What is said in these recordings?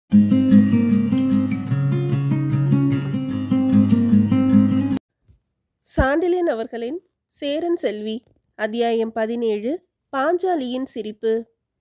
சாண்டிலியன் அவர்களின் சேரன் செல்வி அத்தியாயம் பதினேழு பாஞ்சாலியின் சிரிப்பு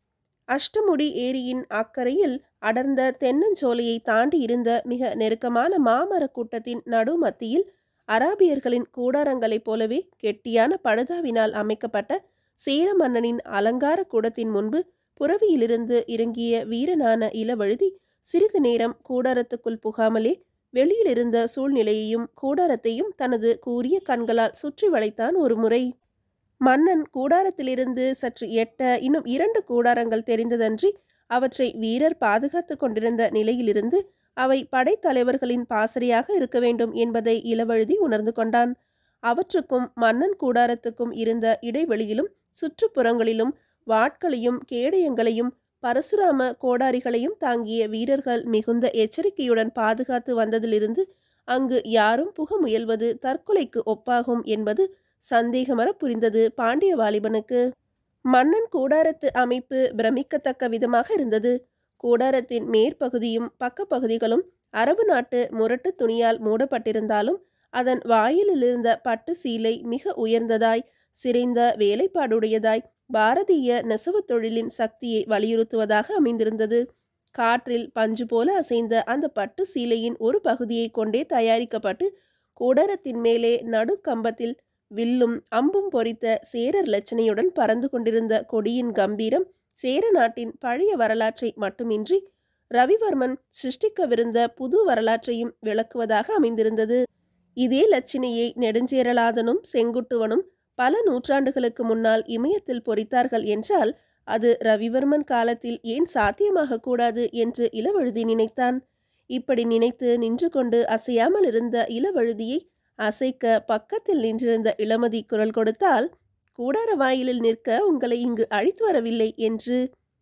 அஷ்டமுடி ஏரியின் அக்கரையில் அடர்ந்த தென்னஞ்சோலையை தாண்டி இருந்த மிக நெருக்கமான மாமரக் கூட்டத்தின் நடுமத்தியில் அராபியர்களின் கூடாரங்களைப் போலவே கெட்டியான படுதாவினால் அமைக்கப்பட்ட சேர மன்னனின் அலங்கார கூடத்தின் முன்பு புறவியிலிருந்து இறங்கிய வீரனான இளவழுதி சிறிது நேரம் கூடாரத்துக்குள் புகாமலே வெளியிலிருந்த சூழ்நிலையையும் கூடாரத்தையும் தனது கூரிய கண்களால் சுற்றி வளைத்தான் ஒரு முறை மன்னன் கூடாரத்திலிருந்து சற்று எட்ட இன்னும் இரண்டு கூடாரங்கள் தெரிந்ததன்றி அவற்றை வீரர் பாதுகாத்து கொண்டிருந்த நிலையிலிருந்து அவை படைத்தலைவர்களின் பாசறையாக இருக்க வேண்டும் என்பதை இளவழுதி உணர்ந்து கொண்டான் அவற்றுக்கும் மன்னன் கூடாரத்துக்கும் இருந்த இடைவெளியிலும் சுற்றுப்புறங்களிலும் வாட்களையும் கேடயங்களையும் பரசுராம கோடாரிகளையும் தாங்கிய வீரர்கள் மிகுந்த எச்சரிக்கையுடன் பாதுகாத்து வந்ததிலிருந்து அங்கு யாரும் புக முயல்வது தற்கொலைக்கு ஒப்பாகும் என்பது சந்தேகமர புரிந்தது பாண்டிய வாலிபனுக்கு மன்னன் கூடாரத்து அமைப்பு பிரமிக்கத்தக்க விதமாக இருந்தது கூடாரத்தின் மேற்பகுதியும் பக்கப்பகுதிகளும் அரபு நாட்டு முரட்டு துணியால் மூடப்பட்டிருந்தாலும் அதன் வாயிலில் இருந்த பட்டு சீலை மிக உயர்ந்ததாய் சிறைந்த வேலைப்பாடுடையதாய் பாரதிய நெசவுத் தொழிலின் சக்தியை வலியுறுத்துவதாக அமைந்திருந்தது காற்றில் பஞ்சு போல அசைந்த அந்த பட்டு சீலையின் ஒரு பகுதியை கொண்டே தயாரிக்கப்பட்டு கூடாரத்தின் மேலே நடுக்கம்பத்தில் வில்லும் அம்பும் பொறித்த சேரர் லட்சணையுடன் பறந்து கொண்டிருந்த கொடியின் கம்பீரம் சேர நாட்டின் பழைய வரலாற்றை மட்டுமின்றி ரவிவர்மன் சிருஷ்டிக்கவிருந்த புது வரலாற்றையும் விளக்குவதாக அமைந்திருந்தது இதே லட்சணையை நெடுஞ்சேரலாதனும் செங்குட்டுவனும் பல நூற்றாண்டுகளுக்கு முன்னால் இமயத்தில் பொறித்தார்கள் என்றால் அது ரவிவர்மன் காலத்தில் ஏன் சாத்தியமாக கூடாது என்று இளவழுதி நினைத்தான் இப்படி நினைத்து நின்று கொண்டு அசையாமல் இருந்த இளவழுதியை அசைக்க பக்கத்தில் நின்றிருந்த இளமதி குரல் கொடுத்தால் கூடார வாயிலில் நிற்க உங்களை இங்கு அழைத்து வரவில்லை என்று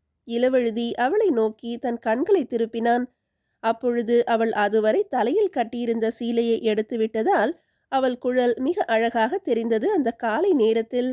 இளவழுதி அவளை நோக்கி தன் கண்களை திருப்பினான் அப்பொழுது அவள் அதுவரை தலையில் கட்டியிருந்த சீலையை எடுத்து விட்டதால் அவள் குழல் மிக அழகாக தெரிந்தது அந்த காலை நேரத்தில்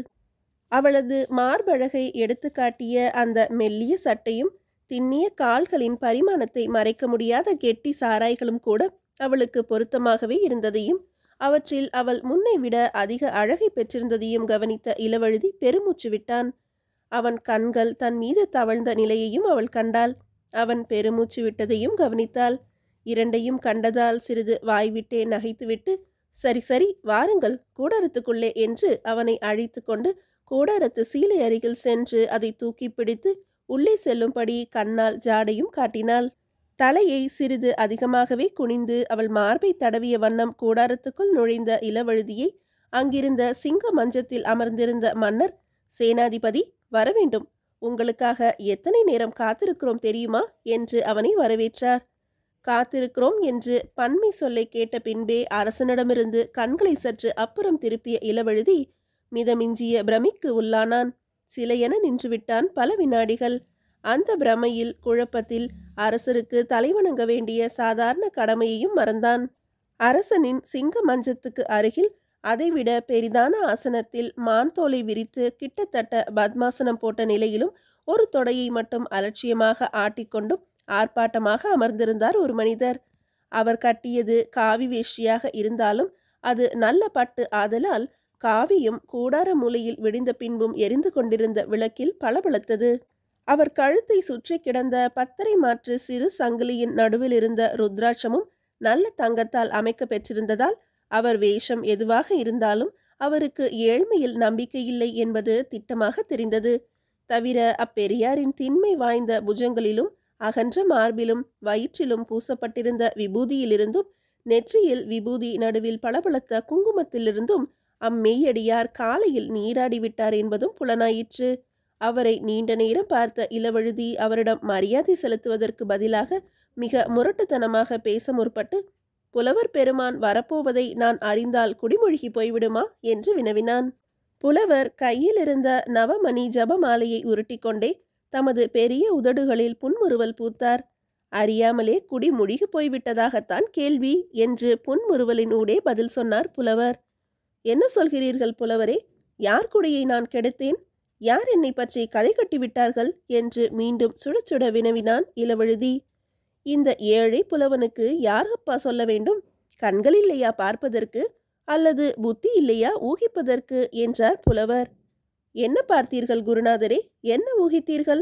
அவளது மார்பழகை எடுத்து காட்டிய அந்த மெல்லிய சட்டையும் திண்ணிய கால்களின் பரிமாணத்தை மறைக்க முடியாத கெட்டி சாராய்களும் கூட அவளுக்கு பொருத்தமாகவே இருந்ததையும் அவற்றில் அவள் முன்னை விட அதிக அழகை பெற்றிருந்ததையும் கவனித்த இளவழுதி பெருமூச்சு விட்டான் அவன் கண்கள் தன் மீது தவழ்ந்த நிலையையும் அவள் கண்டாள் அவன் பெருமூச்சு விட்டதையும் கவனித்தாள் இரண்டையும் கண்டதால் சிறிது வாய்விட்டே நகைத்துவிட்டு சரி சரி வாருங்கள் கூடாரத்துக்குள்ளே என்று அவனை அழைத்து கொண்டு கூடாரத்து சீலை அருகில் சென்று அதை தூக்கி பிடித்து உள்ளே செல்லும்படி கண்ணால் ஜாடையும் காட்டினாள் தலையை சிறிது அதிகமாகவே குனிந்து அவள் மார்பை தடவிய வண்ணம் கூடாரத்துக்குள் நுழைந்த இளவழுதியை அங்கிருந்த சிங்க மஞ்சத்தில் அமர்ந்திருந்த மன்னர் சேனாதிபதி வரவேண்டும் உங்களுக்காக எத்தனை நேரம் காத்திருக்கிறோம் தெரியுமா என்று அவனை வரவேற்றார் காத்திருக்கிறோம் என்று பன்மை சொல்லை கேட்ட பின்பே அரசனிடமிருந்து கண்களை சற்று அப்புறம் திருப்பிய இளவழுதி மிதமிஞ்சிய பிரமிக்கு உள்ளானான் சிலையென நின்றுவிட்டான் பல வினாடிகள் அந்த பிரமையில் குழப்பத்தில் அரசருக்கு தலைவணங்க வேண்டிய சாதாரண கடமையையும் மறந்தான் அரசனின் சிங்க மஞ்சத்துக்கு அருகில் அதைவிட பெரிதான ஆசனத்தில் மான் தோலை விரித்து கிட்டத்தட்ட பத்மாசனம் போட்ட நிலையிலும் ஒரு தொடையை மட்டும் அலட்சியமாக ஆட்டிக்கொண்டும் ஆர்ப்பாட்டமாக அமர்ந்திருந்தார் ஒரு மனிதர் அவர் கட்டியது காவி வேஷ்டியாக இருந்தாலும் அது நல்ல பட்டு ஆதலால் காவியும் கூடார மூலையில் விடிந்த பின்பும் எரிந்து கொண்டிருந்த விளக்கில் பளபளத்தது அவர் கழுத்தை சுற்றி கிடந்த பத்தரை மாற்று சிறு சங்கிலியின் நடுவில் இருந்த ருத்ராட்சமும் நல்ல தங்கத்தால் அமைக்க பெற்றிருந்ததால் அவர் வேஷம் எதுவாக இருந்தாலும் அவருக்கு ஏழ்மையில் நம்பிக்கையில்லை என்பது திட்டமாக தெரிந்தது தவிர அப்பெரியாரின் திண்மை வாய்ந்த புஜங்களிலும் அகன்ற மார்பிலும் வயிற்றிலும் பூசப்பட்டிருந்த விபூதியிலிருந்தும் நெற்றியில் விபூதி நடுவில் பளபளத்த குங்குமத்திலிருந்தும் அம்மெய்யடியார் காலையில் நீராடி விட்டார் என்பதும் புலனாயிற்று அவரை நீண்ட நேரம் பார்த்த இளவழுதி அவரிடம் மரியாதை செலுத்துவதற்கு பதிலாக மிக முரட்டுத்தனமாக பேச முற்பட்டு புலவர் பெருமான் வரப்போவதை நான் அறிந்தால் குடிமொழிகி போய்விடுமா என்று வினவினான் புலவர் கையில் இருந்த நவமணி ஜபமாலையை உருட்டிக்கொண்டே தமது பெரிய உதடுகளில் புன்முறுவல் பூத்தார் அறியாமலே குடி முழுகி போய்விட்டதாகத்தான் கேள்வி என்று புன்முறுவலின் ஊடே பதில் சொன்னார் புலவர் என்ன சொல்கிறீர்கள் புலவரே யார் குடியை நான் கெடுத்தேன் யார் என்னை பற்றி கதை கட்டிவிட்டார்கள் என்று மீண்டும் சுட சுட வினவினான் இளவழுதி இந்த ஏழை புலவனுக்கு யார் அப்பா சொல்ல வேண்டும் கண்கள் இல்லையா பார்ப்பதற்கு அல்லது புத்தி இல்லையா ஊகிப்பதற்கு என்றார் புலவர் என்ன பார்த்தீர்கள் குருநாதரே என்ன ஊகித்தீர்கள்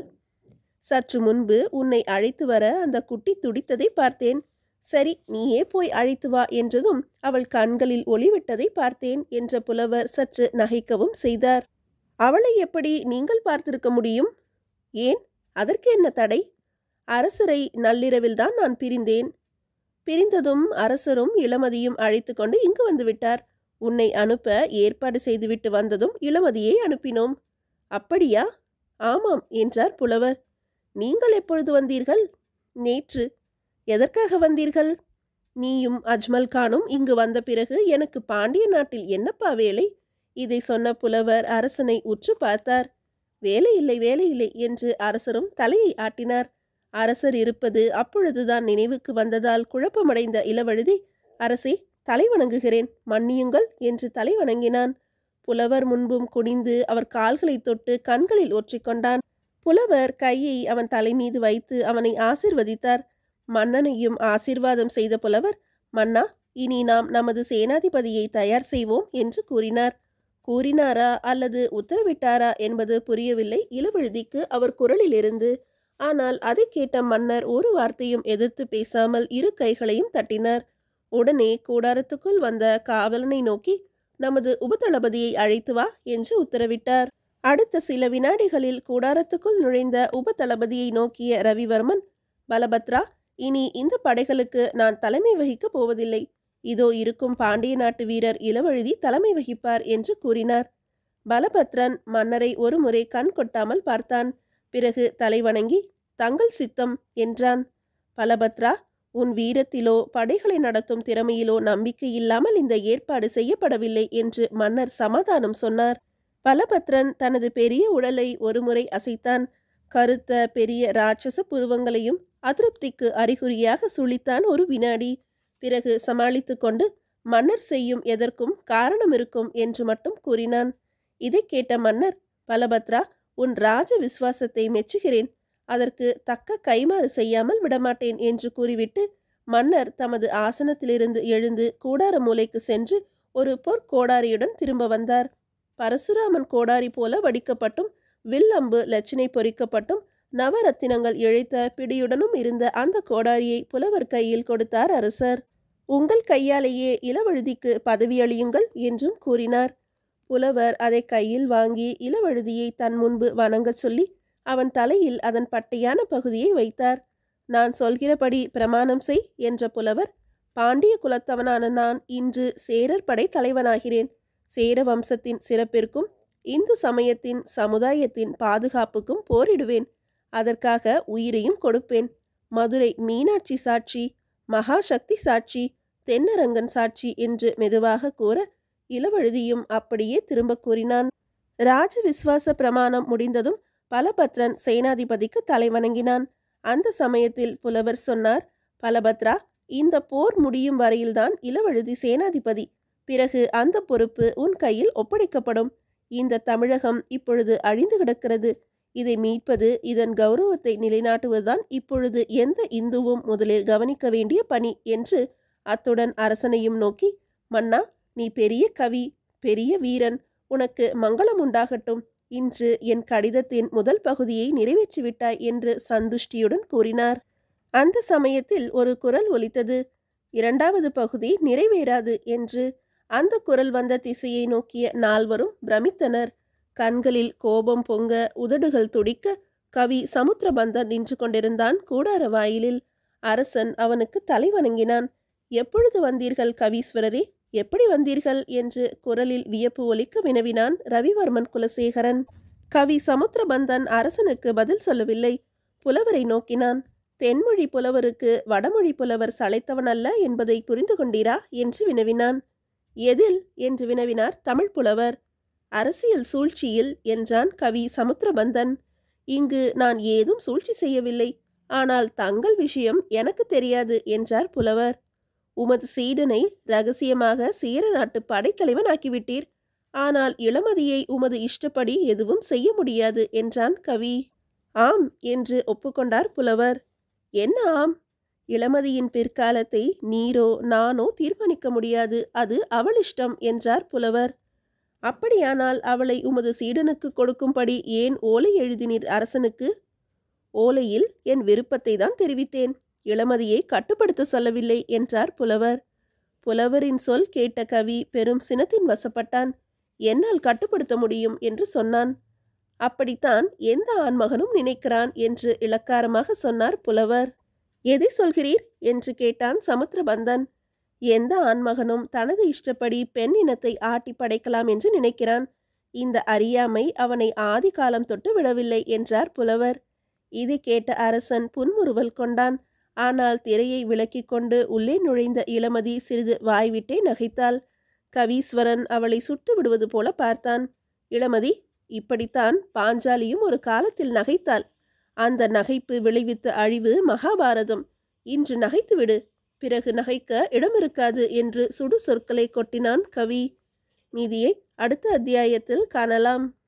சற்று முன்பு உன்னை அழைத்து வர அந்த குட்டி துடித்ததை பார்த்தேன் சரி நீயே போய் அழைத்து வா என்றதும் அவள் கண்களில் ஒளிவிட்டதை பார்த்தேன் என்ற புலவர் சற்று நகைக்கவும் செய்தார் அவளை எப்படி நீங்கள் பார்த்திருக்க முடியும் ஏன் அதற்கு என்ன தடை அரசரை நள்ளிரவில்தான் நான் பிரிந்தேன் பிரிந்ததும் அரசரும் இளமதியும் அழைத்து கொண்டு இங்கு வந்துவிட்டார் உன்னை அனுப்ப ஏற்பாடு செய்துவிட்டு வந்ததும் இளமதியை அனுப்பினோம் அப்படியா ஆமாம் என்றார் புலவர் நீங்கள் எப்பொழுது வந்தீர்கள் நேற்று எதற்காக வந்தீர்கள் நீயும் அஜ்மல் கானும் இங்கு வந்த பிறகு எனக்கு பாண்டிய நாட்டில் என்னப்பா வேலை இதை சொன்ன புலவர் அரசனை உற்று பார்த்தார் வேலை இல்லை வேலை இல்லை என்று அரசரும் தலையை ஆட்டினார் அரசர் இருப்பது அப்பொழுதுதான் நினைவுக்கு வந்ததால் குழப்பமடைந்த இளவழுதி அரசே தலை வணங்குகிறேன் மன்னியுங்கள் என்று தலை வணங்கினான் புலவர் முன்பும் குனிந்து அவர் கால்களை தொட்டு கண்களில் ஒற்றிக்கொண்டான் புலவர் கையை அவன் தலை மீது வைத்து அவனை ஆசிர்வதித்தார் மன்னனையும் ஆசீர்வாதம் செய்த புலவர் மன்னா இனி நாம் நமது சேனாதிபதியை தயார் செய்வோம் என்று கூறினார் கூறினாரா அல்லது உத்தரவிட்டாரா என்பது புரியவில்லை இளவழுதிக்கு அவர் குரலிலிருந்து ஆனால் அதை கேட்ட மன்னர் ஒரு வார்த்தையும் எதிர்த்து பேசாமல் இரு கைகளையும் தட்டினார் உடனே கூடாரத்துக்குள் வந்த காவலனை நோக்கி நமது உபதளபதியை அழைத்து வா என்று உத்தரவிட்டார் அடுத்த சில வினாடிகளில் கூடாரத்துக்குள் நுழைந்த உபதளபதியை நோக்கிய ரவிவர்மன் பலபத்ரா இனி இந்த படைகளுக்கு நான் தலைமை வகிக்கப் போவதில்லை இதோ இருக்கும் பாண்டிய நாட்டு வீரர் இளவழுதி தலைமை வகிப்பார் என்று கூறினார் பலபத்ரன் மன்னரை ஒருமுறை கண் கொட்டாமல் பார்த்தான் பிறகு தலைவணங்கி தங்கள் சித்தம் என்றான் பலபத்ரா உன் வீரத்திலோ படைகளை நடத்தும் திறமையிலோ நம்பிக்கை இல்லாமல் இந்த ஏற்பாடு செய்யப்படவில்லை என்று மன்னர் சமாதானம் சொன்னார் பலபத்ரன் தனது பெரிய உடலை ஒருமுறை அசைத்தான் கருத்த பெரிய ராட்சச புருவங்களையும் அதிருப்திக்கு அறிகுறியாக சுழித்தான் ஒரு வினாடி பிறகு சமாளித்து கொண்டு மன்னர் செய்யும் எதற்கும் காரணம் இருக்கும் என்று மட்டும் கூறினான் இதை கேட்ட மன்னர் பலபத்ரா உன் ராஜ விசுவாசத்தை மெச்சுகிறேன் அதற்கு தக்க கைமாறு செய்யாமல் விடமாட்டேன் என்று கூறிவிட்டு மன்னர் தமது ஆசனத்திலிருந்து எழுந்து கூடார மூலைக்கு சென்று ஒரு பொற்கோடாரியுடன் திரும்ப வந்தார் பரசுராமன் கோடாரி போல வடிக்கப்பட்டும் வில் அம்பு லட்சணை பொறிக்கப்பட்டும் நவரத்தினங்கள் இழைத்த பிடியுடனும் இருந்த அந்த கோடாரியை புலவர் கையில் கொடுத்தார் அரசர் உங்கள் கையாலேயே இளவழுதிக்கு பதவியளியுங்கள் என்றும் கூறினார் புலவர் அதை கையில் வாங்கி இளவழுதியை தன் முன்பு வணங்கச் சொல்லி அவன் தலையில் அதன் பட்டையான பகுதியை வைத்தார் நான் சொல்கிறபடி பிரமாணம் செய் என்ற புலவர் பாண்டிய குலத்தவனான நான் இன்று சேரர் படை தலைவனாகிறேன் சேர வம்சத்தின் சிறப்பிற்கும் இந்து சமயத்தின் சமுதாயத்தின் பாதுகாப்புக்கும் போரிடுவேன் அதற்காக உயிரையும் கொடுப்பேன் மதுரை மீனாட்சி சாட்சி மகாசக்தி சாட்சி தென்னரங்கன் சாட்சி என்று மெதுவாக கூற இளவழுதியும் அப்படியே திரும்ப கூறினான் ராஜ விஸ்வாச பிரமாணம் முடிந்ததும் பலபத்ரன் சேனாதிபதிக்கு தலைவணங்கினான் அந்த சமயத்தில் புலவர் சொன்னார் பலபத்ரா இந்த போர் முடியும் வரையில்தான் இளவழுதி சேனாதிபதி பிறகு அந்த பொறுப்பு உன் கையில் ஒப்படைக்கப்படும் இந்த தமிழகம் இப்பொழுது அழிந்து கிடக்கிறது இதை மீட்பது இதன் கௌரவத்தை நிலைநாட்டுவதுதான் இப்பொழுது எந்த இந்துவும் முதலில் கவனிக்க வேண்டிய பணி என்று அத்துடன் அரசனையும் நோக்கி மன்னா நீ பெரிய கவி பெரிய வீரன் உனக்கு மங்களம் உண்டாகட்டும் இன்று என் கடிதத்தின் முதல் பகுதியை நிறைவேற்றிவிட்டாய் என்று சந்துஷ்டியுடன் கூறினார் அந்த சமயத்தில் ஒரு குரல் ஒலித்தது இரண்டாவது பகுதி நிறைவேறாது என்று அந்த குரல் வந்த திசையை நோக்கிய நால்வரும் பிரமித்தனர் கண்களில் கோபம் பொங்க உதடுகள் துடிக்க கவி சமுத்திரபந்தன் நின்று கொண்டிருந்தான் கூடார வாயிலில் அரசன் அவனுக்கு தலை வணங்கினான் எப்பொழுது வந்தீர்கள் கவீஸ்வரரே எப்படி வந்தீர்கள் என்று குரலில் வியப்பு ஒலிக்க வினவினான் ரவிவர்மன் குலசேகரன் கவி சமுத்திரபந்தன் அரசனுக்கு பதில் சொல்லவில்லை புலவரை நோக்கினான் தென்மொழி புலவருக்கு வடமொழி புலவர் சளைத்தவனல்ல என்பதை புரிந்து கொண்டீரா என்று வினவினான் எதில் என்று வினவினார் தமிழ் புலவர் அரசியல் சூழ்ச்சியில் என்றான் கவி சமுத்திரபந்தன் இங்கு நான் ஏதும் சூழ்ச்சி செய்யவில்லை ஆனால் தங்கள் விஷயம் எனக்கு தெரியாது என்றார் புலவர் உமது சீடனை ரகசியமாக சேர நாட்டு படைத்தலைவன் ஆக்கிவிட்டீர் ஆனால் இளமதியை உமது இஷ்டப்படி எதுவும் செய்ய முடியாது என்றான் கவி ஆம் என்று ஒப்புக்கொண்டார் புலவர் என்ன ஆம் இளமதியின் பிற்காலத்தை நீரோ நானோ தீர்மானிக்க முடியாது அது அவள் இஷ்டம் என்றார் புலவர் அப்படியானால் அவளை உமது சீடனுக்கு கொடுக்கும்படி ஏன் ஓலை எழுதினீர் அரசனுக்கு ஓலையில் என் விருப்பத்தை தான் தெரிவித்தேன் இளமதியை கட்டுப்படுத்த சொல்லவில்லை என்றார் புலவர் புலவரின் சொல் கேட்ட கவி பெரும் சினத்தின் வசப்பட்டான் என்னால் கட்டுப்படுத்த முடியும் என்று சொன்னான் அப்படித்தான் எந்த ஆண்மகனும் நினைக்கிறான் என்று இளக்காரமாக சொன்னார் புலவர் எதை சொல்கிறீர் என்று கேட்டான் சமுத்திரபந்தன் எந்த ஆண்மகனும் தனது இஷ்டப்படி பெண் இனத்தை ஆட்டி படைக்கலாம் என்று நினைக்கிறான் இந்த அறியாமை அவனை ஆதி காலம் தொட்டு விடவில்லை என்றார் புலவர் இதை கேட்ட அரசன் புன்முறுவல் கொண்டான் ஆனால் திரையை விலக்கிக் கொண்டு உள்ளே நுழைந்த இளமதி சிறிது வாய்விட்டே நகைத்தாள் கவீஸ்வரன் அவளை சுட்டு விடுவது போல பார்த்தான் இளமதி இப்படித்தான் பாஞ்சாலியும் ஒரு காலத்தில் நகைத்தாள் அந்த நகைப்பு விளைவித்த அழிவு மகாபாரதம் இன்று நகைத்து விடு பிறகு நகைக்க இடம் இருக்காது என்று சுடு சொற்களை கொட்டினான் கவி மீதியை அடுத்த அத்தியாயத்தில் காணலாம்